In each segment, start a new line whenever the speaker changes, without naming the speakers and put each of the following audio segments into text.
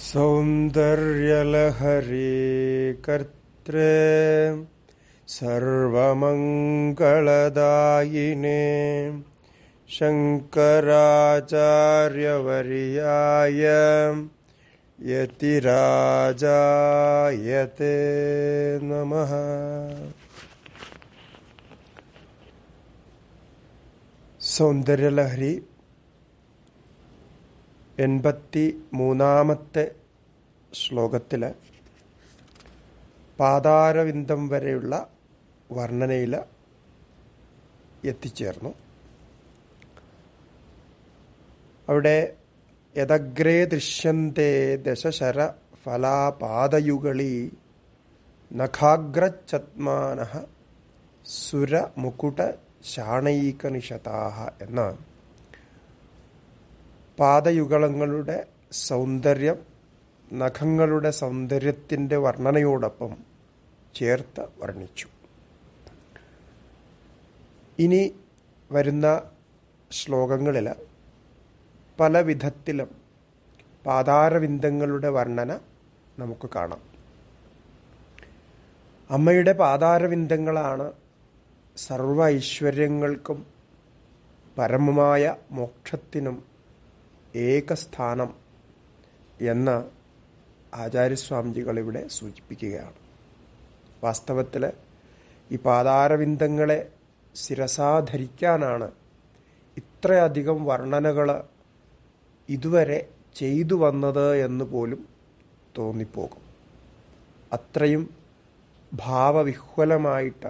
सौन्दर्यलहरी कर्त्रे सर्वमङ्गलदायिने शङ्कराचार्यवर्याय यतिराजायते नमः സൗന്ദര്യലഹരി എൺപത്തി മൂന്നാമത്തെ ശ്ലോകത്തിൽ പാതാരവിന്ദം വരെയുള്ള വർണ്ണനയിൽ എത്തിച്ചേർന്നു അവിടെ യദഗ്രേ ദൃശ്യന്തേ ദശശര ഫലാപാദയുകളി നഖാഗ്രച്ചത്മാന സുരമുകുട ശാണൈകനിഷതാഹ എന്ന പാദയുഗളങ്ങളുടെ സൗന്ദര്യം നഖങ്ങളുടെ സൗന്ദര്യത്തിൻ്റെ വർണ്ണനയോടൊപ്പം ചേർത്ത് വർണ്ണിച്ചു ഇനി വരുന്ന ശ്ലോകങ്ങളിൽ പല വിധത്തിലും പാതാരവിന്ദങ്ങളുടെ വർണ്ണന നമുക്ക് കാണാം അമ്മയുടെ പാതാരവിന്ദങ്ങളാണ് സർവ ഐശ്വര്യങ്ങൾക്കും പരമമായ മോക്ഷത്തിനും ഏകസ്ഥാനം എന്ന് ആചാര്യസ്വാമിജികൾ ഇവിടെ സൂചിപ്പിക്കുകയാണ് വാസ്തവത്തിൽ ഈ പാതാരവിന്ദങ്ങളെ ശിരസാധരിക്കാനാണ് ഇത്രയധികം വർണ്ണനകൾ ഇതുവരെ ചെയ്തു വന്നത് എന്ന് പോലും തോന്നിപ്പോകും അത്രയും ഭാവവിഹ്വലമായിട്ട്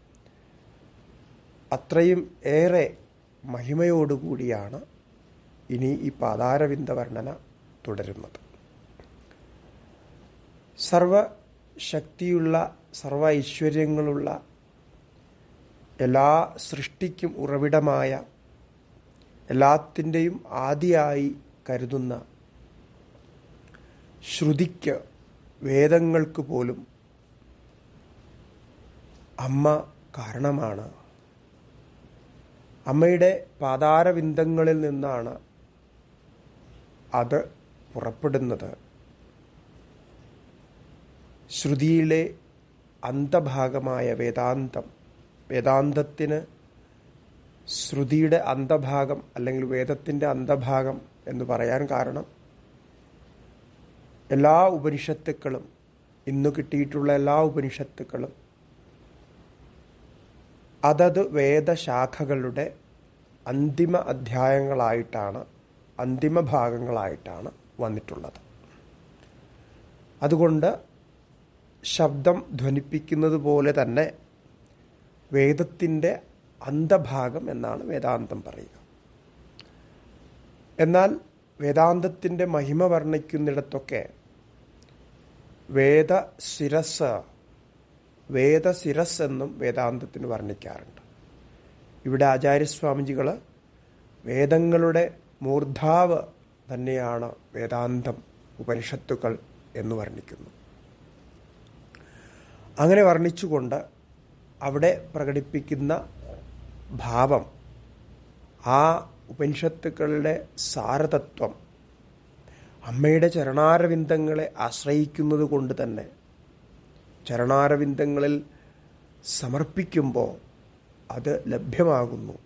അത്രയും ഏറെ മഹിമയോടുകൂടിയാണ് ഇനി ഈ പാതാരവിന്ദ വർണ്ണന തുടരുന്നത് സർവശക്തിയുള്ള സർവ ഐശ്വര്യങ്ങളുള്ള എല്ലാ സൃഷ്ടിക്കും ഉറവിടമായ എല്ലാത്തിൻ്റെയും ആദിയായി കരുതുന്ന ശ്രുതിക്ക് വേദങ്ങൾക്ക് പോലും അമ്മ കാരണമാണ് അമ്മയുടെ പാതാരവിന്ദങ്ങളിൽ നിന്നാണ് അത് പുറപ്പെടുന്നത് ശ്രുതിയിലെ അന്തഭാഗമായ വേദാന്തം വേദാന്തത്തിന് ശ്രുതിയുടെ അന്തഭാഗം അല്ലെങ്കിൽ വേദത്തിൻ്റെ അന്തഭാഗം എന്ന് പറയാൻ കാരണം എല്ലാ ഉപനിഷത്തുക്കളും ഇന്ന് കിട്ടിയിട്ടുള്ള എല്ലാ ഉപനിഷത്തുക്കളും അതത് വേദശാഖകളുടെ അന്തിമ അധ്യായങ്ങളായിട്ടാണ് അന്തിമ ഭാഗങ്ങളായിട്ടാണ് വന്നിട്ടുള്ളത് അതുകൊണ്ട് ശബ്ദം ധ്വനിപ്പിക്കുന്നത് പോലെ തന്നെ വേദത്തിൻ്റെ അന്തഭാഗം എന്നാണ് വേദാന്തം പറയുക എന്നാൽ വേദാന്തത്തിൻ്റെ മഹിമ വർണ്ണിക്കുന്നിടത്തൊക്കെ വേദശിരസ് വേദശിരസ് എന്നും വേദാന്തത്തിന് വർണ്ണിക്കാറുണ്ട് ഇവിടെ ആചാര്യസ്വാമിജികൾ വേദങ്ങളുടെ മൂർധാവ് തന്നെയാണ് വേദാന്തം ഉപനിഷത്തുക്കൾ എന്ന് വർണ്ണിക്കുന്നു അങ്ങനെ വർണ്ണിച്ചുകൊണ്ട് അവിടെ പ്രകടിപ്പിക്കുന്ന ഭാവം ആ ഉപനിഷത്തുക്കളുടെ സാരതത്വം അമ്മയുടെ ചരണാരവിന്ദങ്ങളെ ആശ്രയിക്കുന്നത് കൊണ്ട് തന്നെ ചരണാരവിന്ദങ്ങളിൽ സമർപ്പിക്കുമ്പോൾ അത് ലഭ്യമാകുന്നു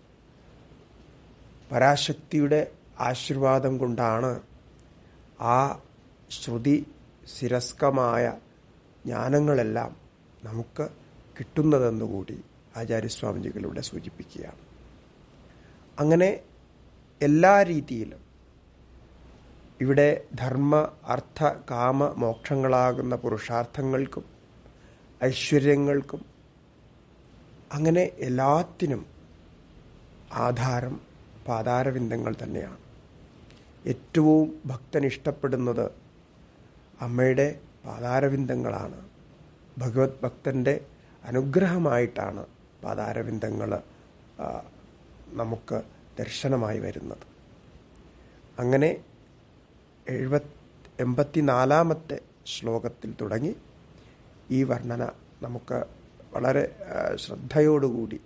പരാശക്തിയുടെ ആശീർവാദം കൊണ്ടാണ് ആ ശ്രുതി ശിരസ്കമായ ജ്ഞാനങ്ങളെല്ലാം നമുക്ക് കിട്ടുന്നതെന്നുകൂടി ആചാര്യസ്വാമിജികളിലൂടെ സൂചിപ്പിക്കുകയാണ് അങ്ങനെ എല്ലാ രീതിയിലും ഇവിടെ ധർമ്മ അർത്ഥ കാമ മോക്ഷങ്ങളാകുന്ന പുരുഷാർത്ഥങ്ങൾക്കും ഐശ്വര്യങ്ങൾക്കും അങ്ങനെ എല്ലാത്തിനും ആധാരം പാതാരവിന്ദങ്ങൾ തന്നെയാണ് ഏറ്റവും ഭക്തൻ ഇഷ്ടപ്പെടുന്നത് അമ്മയുടെ പാതാരവിന്ദങ്ങളാണ് ഭഗവത് ഭക്തൻ്റെ അനുഗ്രഹമായിട്ടാണ് പാതാരവിന്ദങ്ങൾ നമുക്ക് ദർശനമായി വരുന്നത് അങ്ങനെ എഴുപത് എൺപത്തിനാലാമത്തെ ശ്ലോകത്തിൽ തുടങ്ങി ഈ വർണ്ണന നമുക്ക് വളരെ ശ്രദ്ധയോടുകൂടി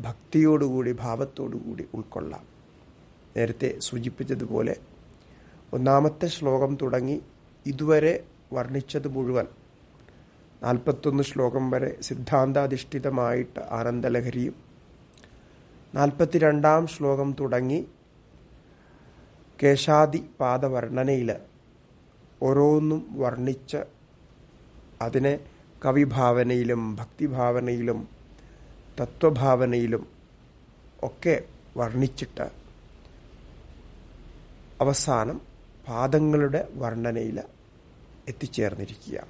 ഭക്തിയോടുകൂടി ഭാവത്തോടുകൂടി ഉൾക്കൊള്ളാം നേരത്തെ സൂചിപ്പിച്ചതുപോലെ ഒന്നാമത്തെ ശ്ലോകം തുടങ്ങി ഇതുവരെ വർണ്ണിച്ചത് മുഴുവൻ നാൽപ്പത്തൊന്ന് ശ്ലോകം വരെ സിദ്ധാന്താധിഷ്ഠിതമായിട്ട് ആനന്ദലഹരിയും നാൽപ്പത്തിരണ്ടാം ശ്ലോകം തുടങ്ങി കേശാദി പാദവർണ്ണനയിൽ ഓരോന്നും വർണ്ണിച്ച് അതിനെ കവിഭാവനയിലും ഭക്തിഭാവനയിലും തത്വഭാവനയിലും ഒക്കെ വർണ്ണിച്ചിട്ട് അവസാനം പാദങ്ങളുടെ വർണ്ണനയിൽ എത്തിച്ചേർന്നിരിക്കുകയാണ്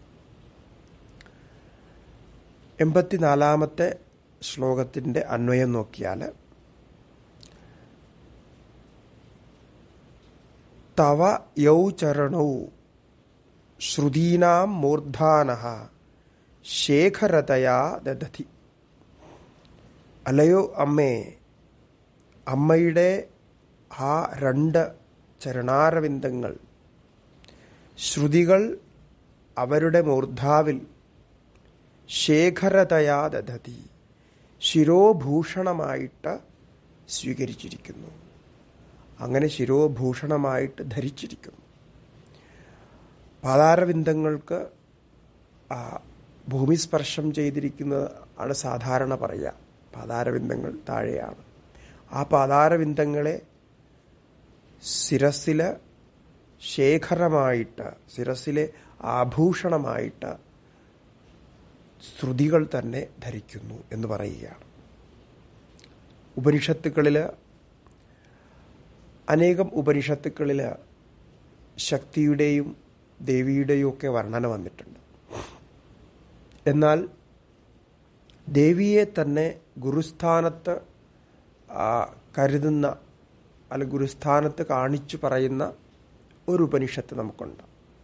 എൺപത്തിനാലാമത്തെ ശ്ലോകത്തിൻ്റെ അന്വയം നോക്കിയാൽ തവ യൗ ചരണൗ ശ്രുതീനാം മൂർധാന ശേഖരതയാ ദധതി അലയോ അമ്മേ അമ്മയുടെ ആ രണ്ട് ചരണാരവിന്ദങ്ങൾ ശ്രുതികൾ അവരുടെ മൂർധാവിൽ ശേഖരതയാ ദധതി ശിരോഭൂഷണമായിട്ട് സ്വീകരിച്ചിരിക്കുന്നു അങ്ങനെ ശിരോഭൂഷണമായിട്ട് ധരിച്ചിരിക്കുന്നു പാതാരവിന്ദങ്ങൾക്ക് ഭൂമിസ്പർശം ചെയ്തിരിക്കുന്നത് ആണ് സാധാരണ പറയുക പാതാരവിന്ദങ്ങൾ താഴെയാണ് ആ പാതാരവിന്ദങ്ങളെ ശിരസില് ശേഖരമായിട്ട് ശിരസിലെ ആഭൂഷണമായിട്ട് ശ്രുതികൾ തന്നെ ധരിക്കുന്നു എന്ന് പറയുകയാണ് ഉപനിഷത്തുക്കളിൽ അനേകം ഉപനിഷത്തുക്കളിൽ ശക്തിയുടെയും ദേവിയുടെയും ഒക്കെ വർണ്ണന വന്നിട്ടുണ്ട് എന്നാൽ ദേവിയെ തന്നെ ഗുരുസ്ഥാനത്ത് കരുതുന്ന അല്ല ഗുരുസ്ഥാനത്ത് കാണിച്ചു പറയുന്ന ഒരു ഉപനിഷത്ത് നമുക്കുണ്ട്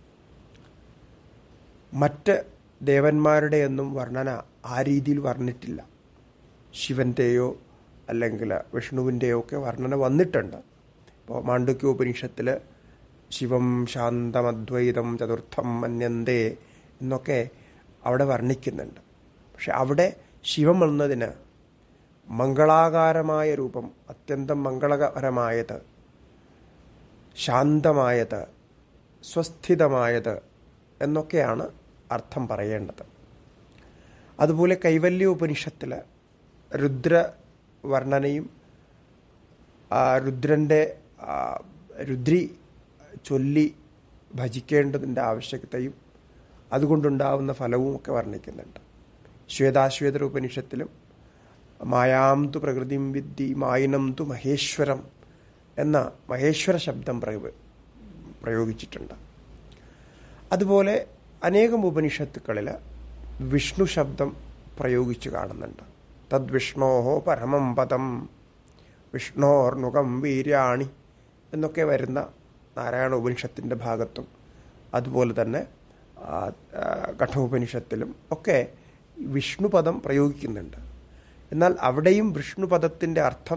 മറ്റ് ദേവന്മാരുടെ ഒന്നും വർണ്ണന ആ രീതിയിൽ വർണ്ണിട്ടില്ല ശിവന്റെയോ അല്ലെങ്കിൽ വിഷ്ണുവിൻ്റെയോ ഒക്കെ വർണ്ണന വന്നിട്ടുണ്ട് ഇപ്പോൾ മാണ്ഡുക്യ ഉപനിഷത്തിൽ ശിവം ശാന്തമദ്വൈതം ചതുർത്ഥം മന്യന്തേ എന്നൊക്കെ അവിടെ വർണ്ണിക്കുന്നുണ്ട് പക്ഷെ അവിടെ ശിവം എന്നതിന് മംഗളാകാരമായ രൂപം അത്യന്തം മംഗളകരമായത് ശാന്തമായത് സ്വസ്ഥിതമായത് എന്നൊക്കെയാണ് അർത്ഥം പറയേണ്ടത് അതുപോലെ കൈവല്യ ഉപനിഷത്തിൽ രുദ്ര വർണ്ണനയും രുദ്രൻ്റെ രുദ്രി ചൊല്ലി ഭജിക്കേണ്ടതിൻ്റെ ആവശ്യകതയും അതുകൊണ്ടുണ്ടാവുന്ന ഫലവും ഒക്കെ വർണ്ണിക്കുന്നുണ്ട് ശ്വേതാശ്വേതര ഉപനിഷത്തിലും മായാം തു പ്രകൃതിം വിദ്ധി മായിനം തു മഹേശ്വരം എന്ന മഹേശ്വര ശബ്ദം പ്രയോഗിച്ചിട്ടുണ്ട് അതുപോലെ അനേകം ഉപനിഷത്തുക്കളിൽ വിഷ്ണു ശബ്ദം പ്രയോഗിച്ചു കാണുന്നുണ്ട് തദ്വിഷ്ണോഹോ പരമം പദം വിഷ്ണോർനുകം വീര്യാണി എന്നൊക്കെ വരുന്ന നാരായണ ഉപനിഷത്തിൻ്റെ ഭാഗത്തും അതുപോലെ തന്നെ കഠോപനിഷത്തിലും ഒക്കെ വിഷ്ണുപദം പ്രയോഗിക്കുന്നുണ്ട് എന്നാൽ അവിടെയും വിഷ്ണുപദത്തിൻ്റെ അർത്ഥം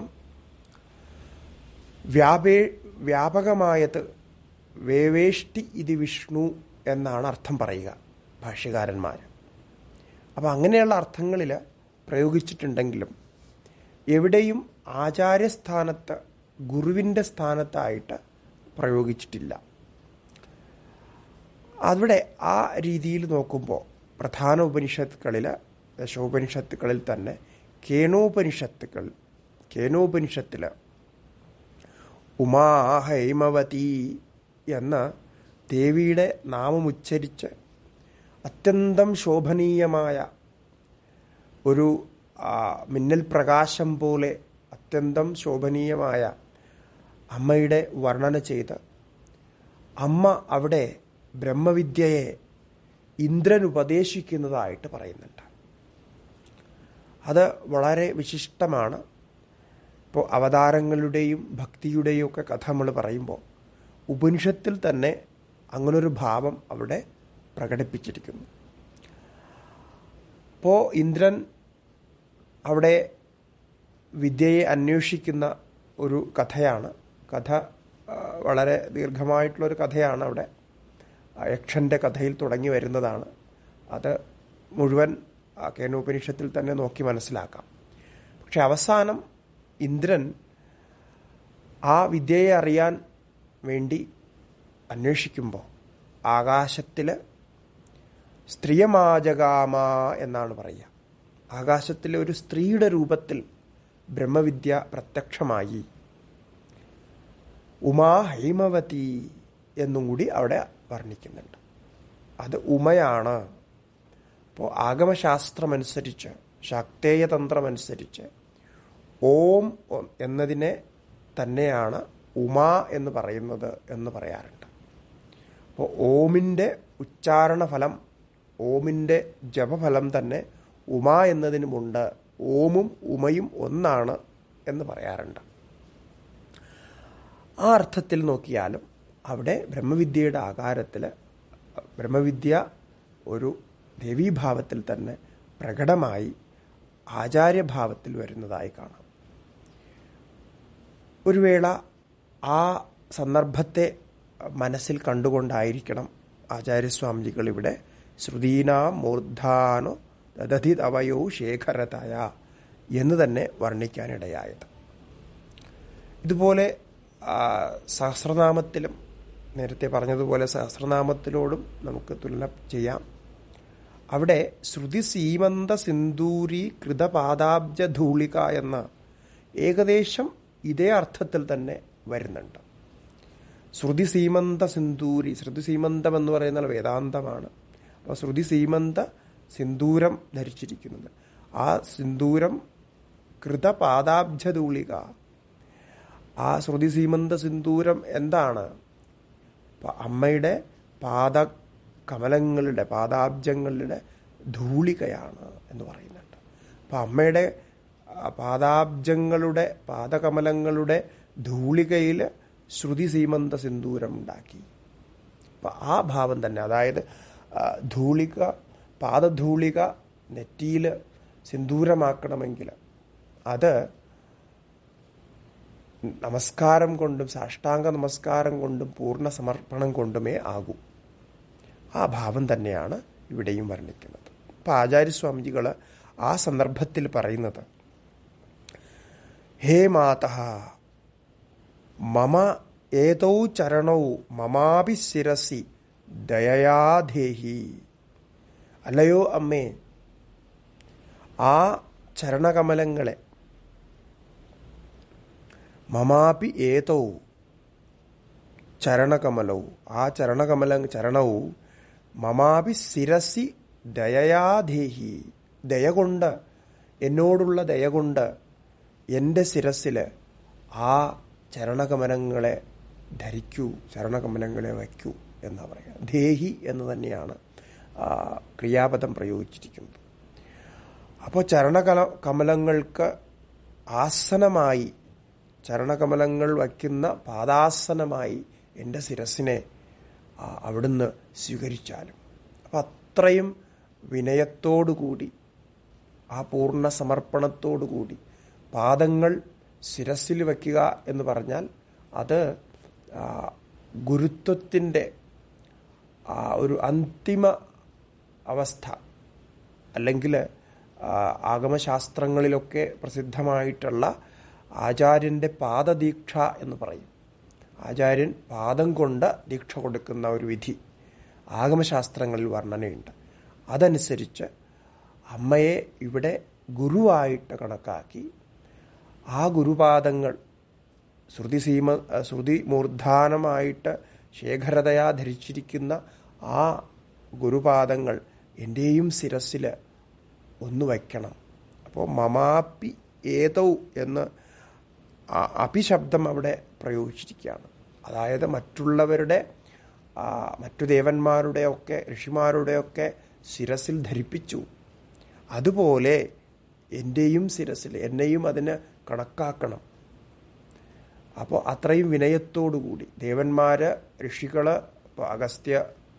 വ്യാപേ വ്യാപകമായത് വേവേഷ്ടി ഇത് വിഷ്ണു എന്നാണ് അർത്ഥം പറയുക ഭാഷ്യകാരന്മാർ അപ്പം അങ്ങനെയുള്ള അർത്ഥങ്ങളിൽ പ്രയോഗിച്ചിട്ടുണ്ടെങ്കിലും എവിടെയും ആചാര്യസ്ഥാനത്ത് ഗുരുവിൻ്റെ സ്ഥാനത്തായിട്ട് പ്രയോഗിച്ചിട്ടില്ല അവിടെ ആ രീതിയിൽ നോക്കുമ്പോൾ പ്രധാന ഉപനിഷത്തുക്കളിൽ ദശോപനിഷത്തുക്കളിൽ തന്നെ കേനോപനിഷത്തുക്കൾ കേനോപനിഷത്തിൽ ഉമാ ഹൈമവതി എന്ന ദേവിയുടെ നാമമുച്ചരിച്ച് അത്യന്തം ശോഭനീയമായ ഒരു മിന്നൽ പ്രകാശം പോലെ അത്യന്തം ശോഭനീയമായ അമ്മയുടെ വർണ്ണന ചെയ്ത് അമ്മ അവിടെ ബ്രഹ്മവിദ്യയെ ഇന്ദ്രൻ ഉപദേശിക്കുന്നതായിട്ട് പറയുന്നുണ്ട് അത് വളരെ വിശിഷ്ടമാണ് ഇപ്പോൾ അവതാരങ്ങളുടെയും ഭക്തിയുടെയും ഒക്കെ കഥ നമ്മൾ പറയുമ്പോൾ ഉപനിഷത്തിൽ തന്നെ അങ്ങനൊരു ഭാവം അവിടെ പ്രകടിപ്പിച്ചിരിക്കുന്നു ഇപ്പോൾ ഇന്ദ്രൻ അവിടെ വിദ്യയെ അന്വേഷിക്കുന്ന ഒരു കഥയാണ് കഥ വളരെ ദീർഘമായിട്ടുള്ളൊരു കഥയാണ് അവിടെ യക്ഷൻ്റെ കഥയിൽ തുടങ്ങി വരുന്നതാണ് അത് മുഴുവൻ കേനോപനിഷത്തിൽ തന്നെ നോക്കി മനസ്സിലാക്കാം പക്ഷെ അവസാനം ഇന്ദ്രൻ ആ വിദ്യയെ അറിയാൻ വേണ്ടി അന്വേഷിക്കുമ്പോൾ ആകാശത്തിൽ സ്ത്രീയമാജകാമ എന്നാണ് പറയുക ആകാശത്തിലെ ഒരു സ്ത്രീയുടെ രൂപത്തിൽ ബ്രഹ്മവിദ്യ പ്രത്യക്ഷമായി ഉമാ ഹൈമവതി എന്നും കൂടി അവിടെ വർണ്ണിക്കുന്നുണ്ട് അത് ഉമയാണ് അപ്പോൾ ആഗമശാസ്ത്രമനുസരിച്ച് ശാക്തേയ തന്ത്രമനുസരിച്ച് ഓം എന്നതിനെ തന്നെയാണ് ഉമ എന്ന് പറയുന്നത് എന്ന് പറയാറുണ്ട് അപ്പോൾ ഓമിൻ്റെ ഉച്ചാരണ ഫലം ഓമിൻ്റെ ജപഫലം തന്നെ ഉമ എന്നതിനുമുണ്ട് ഓമും ഉമയും ഒന്നാണ് എന്ന് പറയാറുണ്ട് ആ അർത്ഥത്തിൽ നോക്കിയാലും അവിടെ ബ്രഹ്മവിദ്യയുടെ ആകാരത്തിൽ ബ്രഹ്മവിദ്യ ഒരു ദേവീഭാവത്തിൽ തന്നെ പ്രകടമായി ആചാര്യഭാവത്തിൽ വരുന്നതായി കാണാം ഒരു വേള ആ സന്ദർഭത്തെ മനസ്സിൽ കണ്ടുകൊണ്ടായിരിക്കണം ആചാര്യസ്വാമിജികൾ ഇവിടെ ശ്രുതീനാം മൂർധാനോ ദദതി തവയോ ശേഖരതയ എന്ന് തന്നെ വർണ്ണിക്കാനിടയായത് ഇതുപോലെ സഹസ്രനാമത്തിലും നേരത്തെ പറഞ്ഞതുപോലെ സഹസ്രനാമത്തിലോടും നമുക്ക് തുലന ചെയ്യാം അവിടെ ശ്രുതി സീമന്ത സിന്ദൂരി കൃതപാദാബ്ജ ധൂളിക എന്ന ഏകദേശം ഇതേ അർത്ഥത്തിൽ തന്നെ വരുന്നുണ്ട് ശ്രുതി സീമന്ത സിന്ദൂരി ശ്രുതി സീമന്തം എന്ന് പറയുന്നത് വേദാന്തമാണ് അപ്പോൾ ശ്രുതി സീമന്ത സിന്ദൂരം ധരിച്ചിരിക്കുന്നത് ആ സിന്ദൂരം കൃതപാദാബ്ജധൂളിക ആ ശ്രുതി സീമന്ത സിന്ദൂരം എന്താണ് അമ്മയുടെ പാദ കമലങ്ങളുടെ പാദാബ്ജങ്ങളുടെ ധൂളികയാണ് എന്ന് പറയുന്നുണ്ട് അപ്പം അമ്മയുടെ പാദാബ്ജങ്ങളുടെ പാദകമലങ്ങളുടെ ധൂളികയിൽ ശ്രുതി സീമന്ത സിന്ദൂരം ഉണ്ടാക്കി അപ്പം ആ ഭാവം തന്നെ അതായത് ധൂളിക പാദധൂളിക നെറ്റിയിൽ സിന്ദൂരമാക്കണമെങ്കിൽ അത് നമസ്കാരം കൊണ്ടും സാഷ്ടാംഗ നമസ്കാരം കൊണ്ടും പൂർണ്ണ സമർപ്പണം കൊണ്ടുമേ ആകൂ ആ ഭാവം തന്നെയാണ് ഇവിടെയും വർണ്ണിക്കുന്നത് അപ്പം ആചാര്യസ്വാമിജികൾ ആ സന്ദർഭത്തിൽ പറയുന്നത് ഹേ മാത മമ ഏതോ ചരണൗ മമാപി ശിരസി ദയയാധേഹി അല്ലയോ അമ്മേ ആ ചരണകമലങ്ങളെ മമാപി ഏതോ ചരണകമലവും ആ ചരണകമല ചരണവും മമാപി ശിരസി ദയയാധേഹി ദയ കൊണ്ട് എന്നോടുള്ള ദയ കൊണ്ട് എൻ്റെ ശിരസിൽ ആ ചരണകമലങ്ങളെ ധരിക്കൂ ചരണകമലങ്ങളെ വയ്ക്കൂ എന്നാ പറയുക ദേഹി എന്ന് തന്നെയാണ് ക്രിയാപദം പ്രയോഗിച്ചിരിക്കുന്നത് അപ്പോൾ ചരണകല കമലങ്ങൾക്ക് ആസനമായി ചരണകമലങ്ങൾ വയ്ക്കുന്ന പാദാസനമായി എൻ്റെ ശിരസിനെ അവിടുന്ന് സ്വീകരിച്ചാലും അപ്പം അത്രയും വിനയത്തോടുകൂടി ആ പൂർണ്ണ സമർപ്പണത്തോടുകൂടി പാദങ്ങൾ ശിരസിൽ വയ്ക്കുക എന്ന് പറഞ്ഞാൽ അത് ഗുരുത്വത്തിൻ്റെ ഒരു അന്തിമ അവസ്ഥ അല്ലെങ്കിൽ ആഗമശാസ്ത്രങ്ങളിലൊക്കെ പ്രസിദ്ധമായിട്ടുള്ള ആചാര്യൻ്റെ പാദദീക്ഷ എന്ന് പറയും ആചാര്യൻ പാദം കൊണ്ട് ദീക്ഷ കൊടുക്കുന്ന ഒരു വിധി ആഗമശാസ്ത്രങ്ങളിൽ വർണ്ണനയുണ്ട് അതനുസരിച്ച് അമ്മയെ ഇവിടെ ഗുരുവായിട്ട് കണക്കാക്കി ആ ഗുരുപാദങ്ങൾ ശ്രുതി സീമ ശ്രുതി മൂർധാനമായിട്ട് ശേഖരതയാ ധരിച്ചിരിക്കുന്ന ആ ഗുരുപാദങ്ങൾ എൻ്റെയും ശിരസിൽ ഒന്ന് വയ്ക്കണം അപ്പോൾ മമാപ്പി ഏതൗ എന്ന് അപിശബ്ദം അവിടെ പ്രയോഗിച്ചിരിക്കുകയാണ് അതായത് മറ്റുള്ളവരുടെ മറ്റു ദേവന്മാരുടെയൊക്കെ ഋഷിമാരുടെയൊക്കെ ശിരസിൽ ധരിപ്പിച്ചു അതുപോലെ എൻ്റെയും ശിരസിൽ എന്നെയും അതിന് കണക്കാക്കണം അപ്പോൾ അത്രയും വിനയത്തോടുകൂടി ദേവന്മാര് ഋഷികള് അഗസ്ത്യ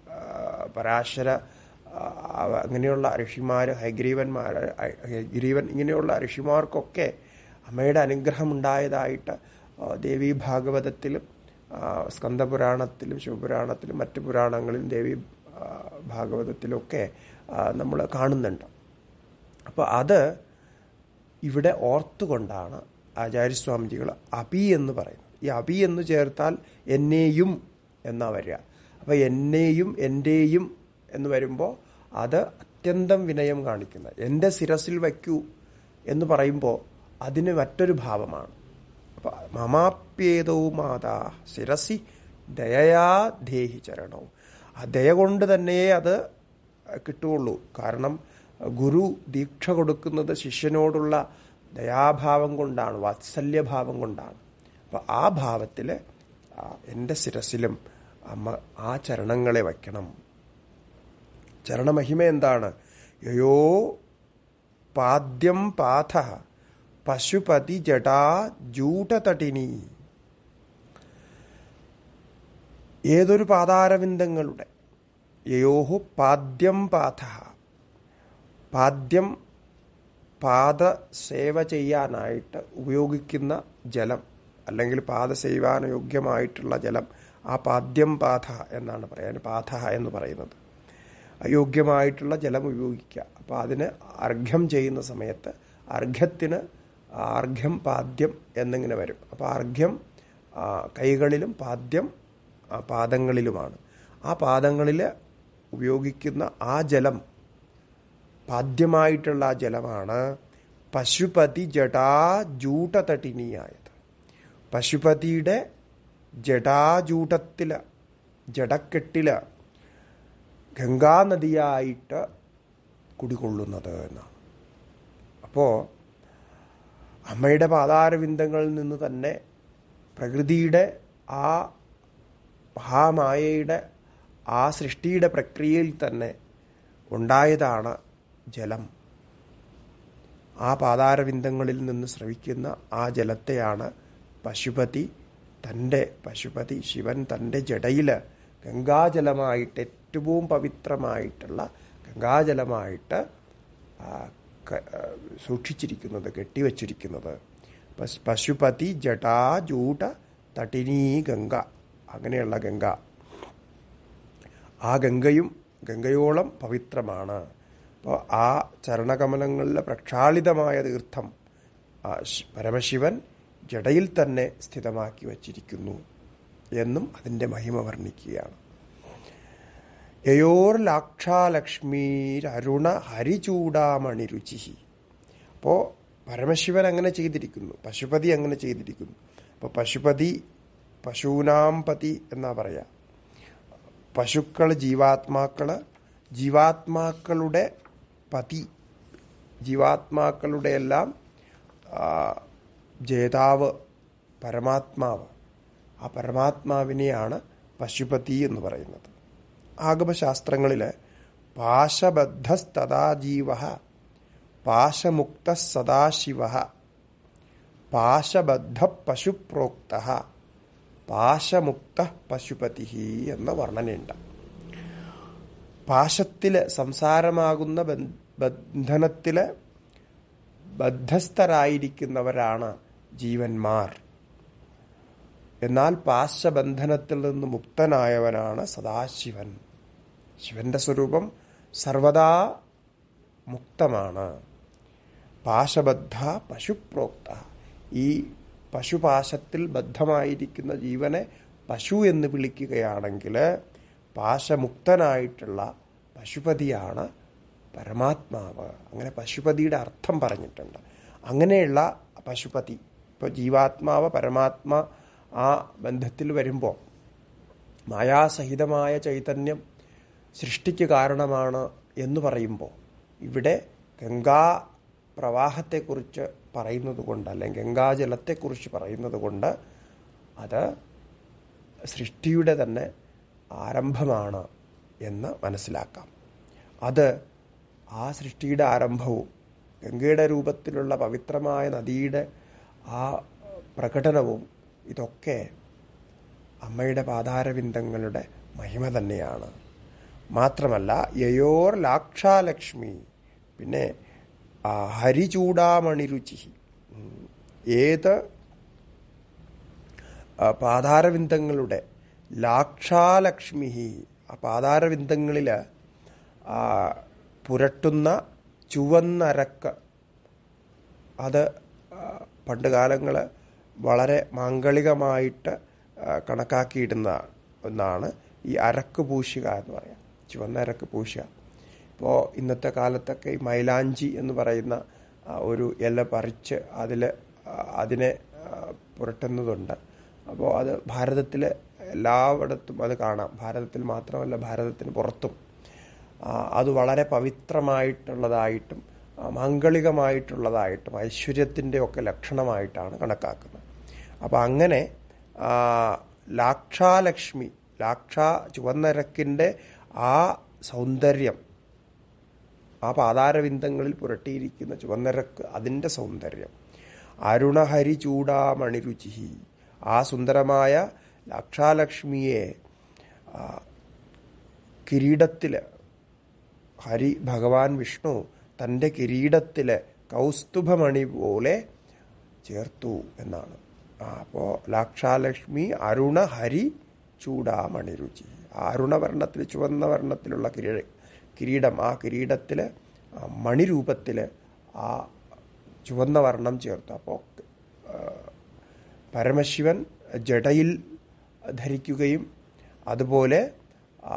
പരാശര അങ്ങനെയുള്ള ഋഷിമാർ ഹൈഗ്രീവന്മാർ ഹൈഗ്രീവൻ ഇങ്ങനെയുള്ള ഋഷിമാർക്കൊക്കെ അമ്മയുടെ അനുഗ്രഹം ഉണ്ടായതായിട്ട് ദേവി ഭാഗവതത്തിലും സ്കന്ദപുരാണത്തിലും ശിവപുരാണത്തിലും മറ്റു പുരാണങ്ങളിലും ദേവി ഭാഗവതത്തിലൊക്കെ നമ്മൾ കാണുന്നുണ്ട് അപ്പോൾ അത് ഇവിടെ ഓർത്തുകൊണ്ടാണ് ആചാര്യസ്വാമിജികൾ അപി എന്ന് പറയുന്നത് ഈ അപി എന്ന് ചേർത്താൽ എന്നെയും എന്നാ വരിക അപ്പോൾ എന്നെയും എൻ്റെയും എന്ന് വരുമ്പോൾ അത് അത്യന്തം വിനയം കാണിക്കുന്ന എൻ്റെ ശിരസിൽ വയ്ക്കൂ എന്ന് പറയുമ്പോൾ അതിന് മറ്റൊരു ഭാവമാണ് അപ്പൊ മമാപ്യേതവും മാതാ ശിരസി ദയയാ ദേഹി ചരണവും ആ ദയ കൊണ്ട് തന്നെ അത് കിട്ടുകയുള്ളൂ കാരണം ഗുരു ദീക്ഷ കൊടുക്കുന്നത് ശിഷ്യനോടുള്ള ദയാഭാവം കൊണ്ടാണ് വാത്സല്യഭാവം കൊണ്ടാണ് അപ്പം ആ ഭാവത്തിൽ എൻ്റെ ശിരസിലും അമ്മ ആ ചരണങ്ങളെ വയ്ക്കണം ചരണമഹിമ എന്താണ് യയോ പാദ്യം പാഥ പശുപതി ജടാ ജൂട്ടതട്ടിനി ഏതൊരു പാതാരവിന്ദങ്ങളുടെ യയോഹു പാദ്യം പാഥ പാദ്യം പാദ സേവ ചെയ്യാനായിട്ട് ഉപയോഗിക്കുന്ന ജലം അല്ലെങ്കിൽ പാദസേവാനുയോഗ്യമായിട്ടുള്ള ജലം ആ പാദ്യം പാഥ എന്നാണ് പറയാൻ പാഥ എന്ന് പറയുന്നത് അയോഗ്യമായിട്ടുള്ള ജലം ഉപയോഗിക്കുക അപ്പോൾ അതിന് അർഘ്യം ചെയ്യുന്ന സമയത്ത് അർഘ്യത്തിന് അർഘ്യം പാദ്യം എന്നിങ്ങനെ വരും അപ്പോൾ അർഘ്യം കൈകളിലും പാദ്യം പാദങ്ങളിലുമാണ് ആ പാദങ്ങളിൽ ഉപയോഗിക്കുന്ന ആ ജലം പാദ്യമായിട്ടുള്ള ആ ജലമാണ് പശുപതി ജടാ ജൂട്ടതട്ടിനിയായത് പശുപതിയുടെ ജടാജൂട്ടത്തില് ജടക്കെട്ടില് ഗംഗാനദിയായിട്ട് കുടികൊള്ളുന്നത് എന്നാണ് അപ്പോൾ അമ്മയുടെ പാതാരവിന്ദങ്ങളിൽ നിന്ന് തന്നെ പ്രകൃതിയുടെ ആ മഹാമായയുടെ ആ സൃഷ്ടിയുടെ പ്രക്രിയയിൽ തന്നെ ഉണ്ടായതാണ് ജലം ആ പാതാരവിന്ദങ്ങളിൽ നിന്ന് സ്രവിക്കുന്ന ആ ജലത്തെയാണ് പശുപതി തൻ്റെ പശുപതി ശിവൻ തൻ്റെ ജടയിൽ ഗംഗാജലമായിട്ട് ഏറ്റവും പവിത്രമായിട്ടുള്ള ഗംഗാജലമായിട്ട് സൂക്ഷിച്ചിരിക്കുന്നത് കെട്ടിവച്ചിരിക്കുന്നത് പശുപതി ജടാജൂട തടിനീ ഗംഗ അങ്ങനെയുള്ള ഗംഗ ആ ഗംഗയും ഗംഗയോളം പവിത്രമാണ് അപ്പോൾ ആ ചരണകമലങ്ങളിലെ പ്രക്ഷാളിതമായ തീർത്ഥം പരമശിവൻ ജടയിൽ തന്നെ സ്ഥിതമാക്കി വച്ചിരിക്കുന്നു എന്നും അതിൻ്റെ മഹിമ വർണ്ണിക്കുകയാണ് യയോർ ലാക്ഷാലക്ഷ്മീരരുണ ഹരിചൂടാമണി രുചി അപ്പോൾ പരമശിവൻ അങ്ങനെ ചെയ്തിരിക്കുന്നു പശുപതി അങ്ങനെ ചെയ്തിരിക്കുന്നു അപ്പോൾ പശുപതി പശൂനാം പതി എന്നാ പറയാ പശുക്കൾ ജീവാത്മാക്കള് ജീവാത്മാക്കളുടെ പതി ജീവാത്മാക്കളുടെ എല്ലാം ജേതാവ് പരമാത്മാവ് ആ പരമാത്മാവിനെയാണ് പശുപതി എന്ന് പറയുന്നത് ആഗമശാസ്ത്രങ്ങളിൽ പാശബദ്ധസ്തദാ ജീവ പാശമുക്ത സദാശിവ പാശബദ്ധ പശുപ്രോക്ത പാശമുക്ത പശുപതി എന്ന വർണ്ണനയുണ്ട് പാശത്തില് സംസാരമാകുന്ന ബന്ധനത്തില് ബദ്ധസ്ഥരായിരിക്കുന്നവരാണ് ജീവന്മാർ എന്നാൽ പാശബന്ധനത്തിൽ നിന്ന് മുക്തനായവനാണ് സദാശിവൻ ശിവന്റെ സ്വരൂപം സർവദാ മുക്തമാണ് പാശബദ്ധ പശുപ്രോക്ത ഈ പശുപാശത്തിൽ ബദ്ധമായിരിക്കുന്ന ജീവനെ പശു എന്ന് വിളിക്കുകയാണെങ്കിൽ പാശമുക്തനായിട്ടുള്ള പശുപതിയാണ് പരമാത്മാവ് അങ്ങനെ പശുപതിയുടെ അർത്ഥം പറഞ്ഞിട്ടുണ്ട് അങ്ങനെയുള്ള പശുപതി ഇപ്പോൾ ജീവാത്മാവ് പരമാത്മാ ആ ബന്ധത്തിൽ വരുമ്പോൾ മായാസഹിതമായ ചൈതന്യം സൃഷ്ടിക്ക് കാരണമാണ് എന്ന് പറയുമ്പോൾ ഇവിടെ ഗംഗാ പ്രവാഹത്തെക്കുറിച്ച് പറയുന്നത് കൊണ്ട് അല്ലെങ്കിൽ ഗംഗാജലത്തെക്കുറിച്ച് പറയുന്നത് കൊണ്ട് അത് സൃഷ്ടിയുടെ തന്നെ ആരംഭമാണ് എന്ന് മനസ്സിലാക്കാം അത് ആ സൃഷ്ടിയുടെ ആരംഭവും ഗംഗയുടെ രൂപത്തിലുള്ള പവിത്രമായ നദിയുടെ ആ പ്രകടനവും ഇതൊക്കെ അമ്മയുടെ പാതാരവിന്ദങ്ങളുടെ മഹിമ തന്നെയാണ് മാത്രമല്ല യയോർ ലാക്ഷാലക്ഷ്മി പിന്നെ ഹരിചൂടാമണി രുചി ഏത് പാതാരവിന്ദങ്ങളുടെ ലാക്ഷാലക്ഷ്മി ആ പാതാരവിന്ദങ്ങളിൽ പുരട്ടുന്ന ചുവന്നരക്ക് അത് പണ്ട് കാലങ്ങൾ വളരെ മാംഗളികമായിട്ട് കണക്കാക്കിയിടുന്ന ഒന്നാണ് ഈ അരക്ക് പൂശുക എന്ന് പറയാം ചുവന്ന അരക്ക് പൂശുക ഇപ്പോൾ ഇന്നത്തെ കാലത്തൊക്കെ ഈ മൈലാഞ്ചി എന്ന് പറയുന്ന ആ, ഒരു ഇല പറിച്ച് അതിൽ അതിനെ ആ, പുരട്ടുന്നതുണ്ട് അപ്പോൾ അത് ഭാരതത്തിൽ എല്ലായിടത്തും അത് കാണാം ഭാരതത്തിൽ മാത്രമല്ല ഭാരതത്തിന് പുറത്തും ആ, അത് വളരെ പവിത്രമായിട്ടുള്ളതായിട്ടും ആ, മാംഗളികമായിട്ടുള്ളതായിട്ടും ഐശ്വര്യത്തിൻ്റെ ഒക്കെ ലക്ഷണമായിട്ടാണ് കണക്കാക്കുന്നത് അപ്പോൾ അങ്ങനെ ആ, ലാക്ഷാലക്ഷ്മി ലാക്ഷാ ചുവന്നരക്കിൻ്റെ ആ സൗന്ദര്യം ആ പാതാരവിന്ദങ്ങളിൽ പുരട്ടിയിരിക്കുന്ന ചുവന്നരക്ക് അതിൻ്റെ സൗന്ദര്യം അരുണഹരി ചൂടാമണിരുചി ആ സുന്ദരമായ ലാക്ഷാലക്ഷ്മിയെ ആ, കിരീടത്തിൽ ഹരി ഭഗവാൻ വിഷ്ണു തൻ്റെ കിരീടത്തിൽ കൗസ്തുഭമണി പോലെ ചേർത്തു എന്നാണ് ആ അപ്പോൾ ലാക്ഷാലക്ഷ്മി അരുണ ഹരി ചൂടാമണി രുചി ആ അരുണവർണ്ണത്തിൽ ചുവന്ന വർണ്ണത്തിലുള്ള കിരീട കിരീടം ആ കിരീടത്തിൽ മണിരൂപത്തിൽ ആ ചുവന്ന വർണ്ണം ചേർത്തു അപ്പോൾ പരമശിവൻ ജടയിൽ ധരിക്കുകയും അതുപോലെ ആ,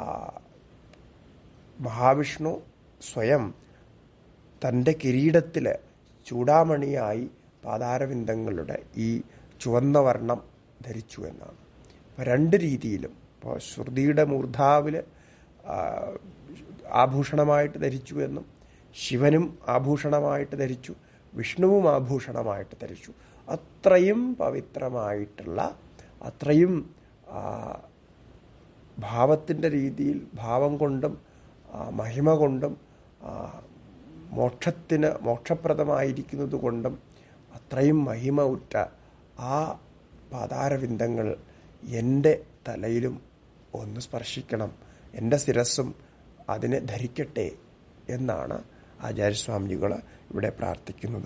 മഹാവിഷ്ണു സ്വയം തൻ്റെ കിരീടത്തിൽ ചൂടാമണിയായി പാതാരവിന്ദങ്ങളുടെ ഈ ചുവന്ന വർണ്ണം ധരിച്ചു എന്നാണ് അപ്പോൾ രണ്ട് രീതിയിലും ഇപ്പോൾ ശ്രുതിയുടെ മൂർധാവിൽ ആഭൂഷണമായിട്ട് ധരിച്ചു എന്നും ശിവനും ആഭൂഷണമായിട്ട് ധരിച്ചു വിഷ്ണുവും ആഭൂഷണമായിട്ട് ധരിച്ചു അത്രയും പവിത്രമായിട്ടുള്ള അത്രയും ആ, ഭാവത്തിൻ്റെ രീതിയിൽ ഭാവം കൊണ്ടും ആ, മഹിമ കൊണ്ടും ആ, മോക്ഷത്തിന് മോക്ഷപ്രദമായിരിക്കുന്നത് കൊണ്ടും അത്രയും മഹിമ ഉറ്റ ആ പാതാരവിന്ദങ്ങൾ എൻ്റെ തലയിലും ഒന്ന് സ്പർശിക്കണം എൻ്റെ ശിരസ്സും അതിനെ ധരിക്കട്ടെ എന്നാണ് ആചാര്യസ്വാമിജികൾ ഇവിടെ പ്രാർത്ഥിക്കുന്നത്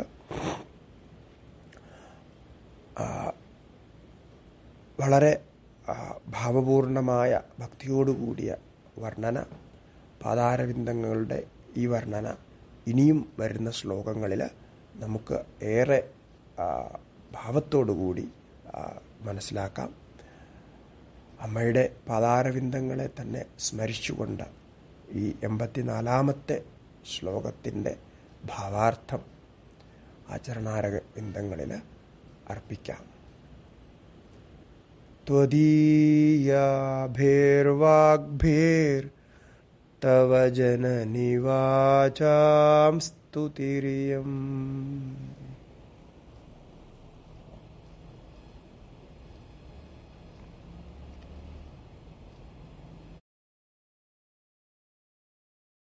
ആ, വളരെ ആ, ഭാവപൂർണമായ ഭക്തിയോടുകൂടിയ വർണ്ണന പാതാരവിന്ദങ്ങളുടെ ഈ വർണ്ണന ഇനിയും വരുന്ന ശ്ലോകങ്ങളിൽ നമുക്ക് ഏറെ ആ, ഭാവത്തോടുകൂടി ആ, മനസ്സിലാക്കാം അമ്മയുടെ പാതാരവിന്ദങ്ങളെ തന്നെ സ്മരിച്ചുകൊണ്ട് ഈ എൺപത്തിനാലാമത്തെ ശ്ലോകത്തിൻ്റെ ഭാവാർത്ഥം ആചരണാരവിന്ദങ്ങളിൽ അർപ്പിക്കാം त्वदीयाभिर्वाग्भिर्तव जननिवाचां स्तुतिरियम्